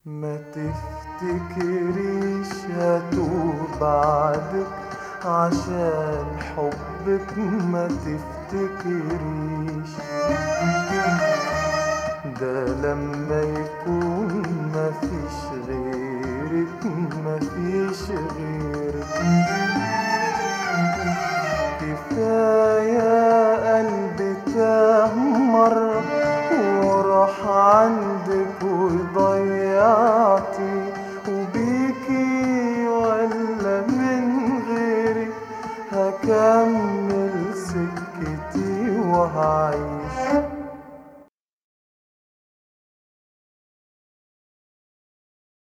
ما تفتكريش هتوب بعدك عشان حبك ما تفتكريش ده لما يكون مفيش غيرك مفيش غيرك كفاية قلبي تاه مرة وراح عندك وضيعتي وبيكي ولا من غيرك هكمل سكتي وهعيش